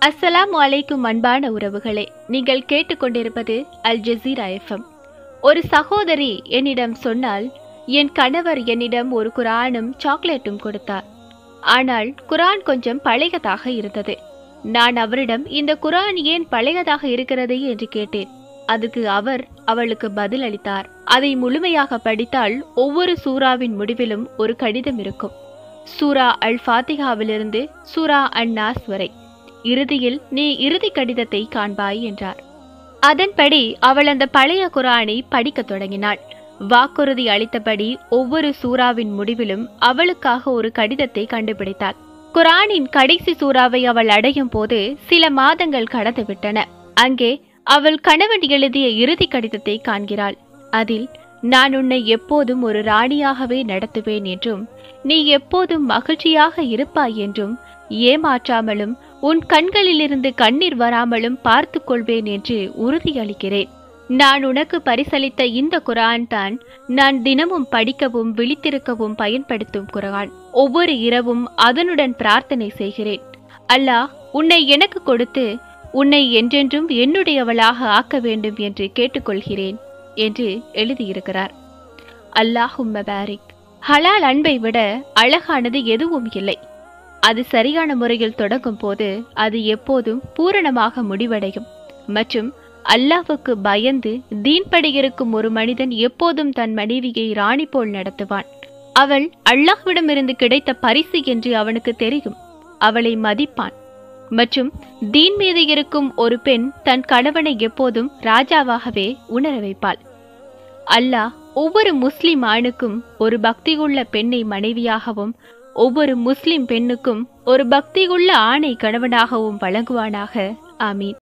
அஸ்ஸலாமு அலைக்கும் அன்பான உறவுகளே நீங்கள் கேட்டுக்கொண்டிருப்பது அல் ஜசீரா எஃப்எம் ஒரு சகோதரி என்னிடம் சொன்னால் என் கணவர் என்னிடம் ஒரு குரானும் சாக்லேட்டும் கொடுத்தார் ஆனால் குரான் கொஞ்சம் பழையதாக இருந்தது நான் அவரிடம் இந்த குரான் ஏன் பழையதாக இருக்கிறது என்று கேட்டேன் அதுக்கு அவர் அவளுக்கு பதில் அளித்தார் அதை முழுமையாக படித்தால் ஒவ்வொரு சூறாவின் முடிவிலும் ஒரு கடிதம் இருக்கும் சூரா அல் ஃபாத்திகாவிலிருந்து சூரா அன் நாஸ் வரை இறுதியில் நீ இறுதி கடிதத்தை காண்பாய் என்றார் அதன்படி அவள் அந்த பழைய குரானை படிக்கத் தொடங்கினாள் வாக்குறுதி அளித்தபடி ஒவ்வொரு சூறாவின் முடிவிலும் அவளுக்காக ஒரு கடிதத்தை கண்டுபிடித்தாள் குரானின் கடைசி சூறாவை அவள் அடையும் போது சில மாதங்கள் கடந்துவிட்டன அங்கே அவள் கணவன் எழுதிய இறுதி கடிதத்தை காண்கிறாள் அதில் நான் உன்னை எப்போதும் ஒரு ராணியாகவே நடத்துவேன் என்றும் நீ எப்போதும் மகிழ்ச்சியாக இருப்பாய் என்றும் ஏமாற்றாமலும் உன் கண்களிலிருந்து கண்ணீர் வராமலும் பார்த்து கொள்வேன் என்று உறுதியளிக்கிறேன் நான் உனக்கு பரிசளித்த இந்த குரான் தான் நான் தினமும் படிக்கவும் விழித்திருக்கவும் பயன்படுத்தும் குரான் ஒவ்வொரு இரவும் அதனுடன் பிரார்த்தனை செய்கிறேன் அல்லாஹ் உன்னை எனக்கு கொடுத்து உன்னை என்றென்றும் என்னுடையவளாக ஆக்க வேண்டும் என்று கேட்டுக்கொள்கிறேன் என்று எழுதியிருக்கிறார் அல்லாஹும் பாரிக் ஹலால் அன்பை விட அழகானது எதுவும் இல்லை அது சரியான முறையில் தொடங்கும் போது அது எப்போதும் பூரணமாக முடிவடையும் மற்றும் அல்லாஹ்வுக்கு பயந்து தீன்படி இருக்கும் ஒரு மனிதன் எப்போதும் தன் மனைவியை ராணி போல் நடத்துவான் அவள் அல்லாஹ்விடமிருந்து கிடைத்த பரிசு என்று அவனுக்கு தெரியும் அவளை மதிப்பான் மற்றும் தீன் மீது இருக்கும் ஒரு பெண் தன் கணவனை எப்போதும் ராஜாவாகவே உணர வைப்பாள் அல்லாஹ் ஒவ்வொரு முஸ்லிம் ஆணுக்கும் ஒரு பக்தியுள்ள பெண்ணை மனைவியாகவும் ஒவ்வொரு முஸ்லிம் பெண்ணுக்கும் ஒரு பக்தியுள்ள ஆணை கணவனாகவும் வழங்குவானாக ஆமீன்